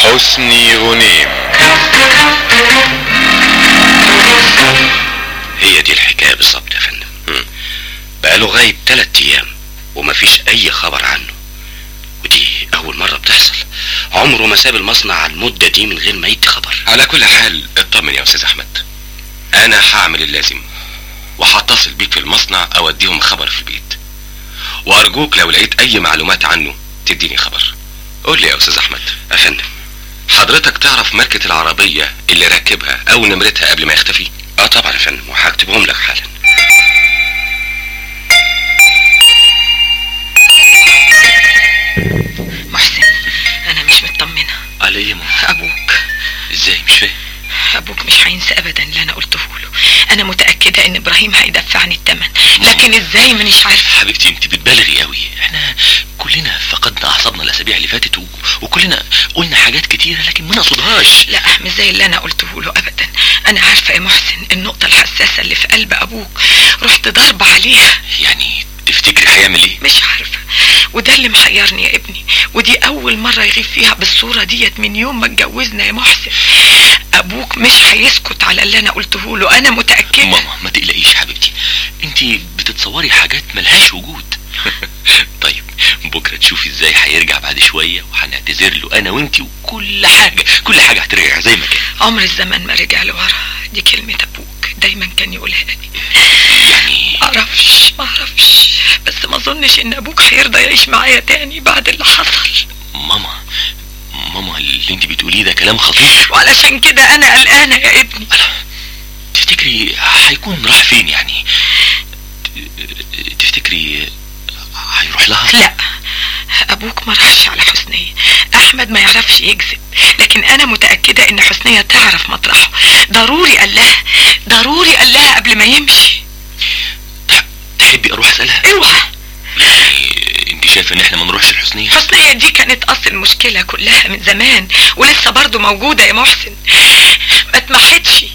حسني غنيم هي دي الحكاية بالظبط يا فندم بقاله غايب تلات ايام ومفيش اي خبر عنه ودي اول مرة بتحصل عمره ما ساب المصنع على المدة دي من غير ما يدي خبر على كل حال اطمن يا استاذ احمد انا هعمل اللازم وهتصل بيك في المصنع اوديهم خبر في البيت وارجوك لو لقيت اي معلومات عنه تديني خبر قول لي يا استاذ احمد يا فندم حضرتك تعرف ماركة العربية اللي راكبها او نمرتها قبل ما يختفي اه طبعا يا فندم وهكتبهم لك حالا محسن انا مش مطمنه على ايه يا ماما ابوك ازاي مش فاهم ابوك مش هينسى ابدا اللي انا قلته له انا متاكده ان ابراهيم هيدفعني الثمن لكن ازاي مانيش عارفه حبيبتي انت بتبالغي قوي احنا كلنا فقدنا اعصابنا الاسابيع اللي فاتت و... وكلنا قلنا حاجات كتيره لكن ما نقصدهاش لا مش زي اللي انا قلته له ابدا انا عارفه يا محسن النقطه الحساسه اللي في قلب ابوك رحت ضاربه عليها يعني تفتكري هيعمل ايه مش عارفه وده اللي محيرني يا ابني ودي اول مره يغيب فيها بالصوره ديت من يوم ما اتجوزنا يا محسن ابوك مش هيسكت على اللي انا قلته له انا متاكده ماما ما تقلقيش حبيبتي انت بتتصوري حاجات ملهاش وجود طيب بكره تشوفي ازاي هيرجع بعد شويه وهنعتذر له انا وانت وكل حاجه كل حاجه هترجع زي ما كان عمر الزمن ما رجع لورا دي كلمه ابوك دايما كان يقولها لي يعني معرفش معرفش بس ما اظنش ان ابوك هيرضى يعيش معايا تاني بعد اللي حصل ماما ماما اللي انت بتقوليه ده كلام خطير وعلشان كده انا قلقانه يا ابني تفتكري هيكون راح فين يعني تفتكري هيروح لها لا ابوك ما راحش على حسنية احمد ما يعرفش يكذب لكن انا متأكدة ان حسنية تعرف مطرحه ضروري قال لها ضروري قال لها قبل ما يمشي تحبي اروح اسالها اوعى يعني انت شايفه ان احنا ما نروحش الحسنيه حسنية دي كانت اصل المشكلة كلها من زمان ولسه برضو موجودة يا محسن ما اتمحتش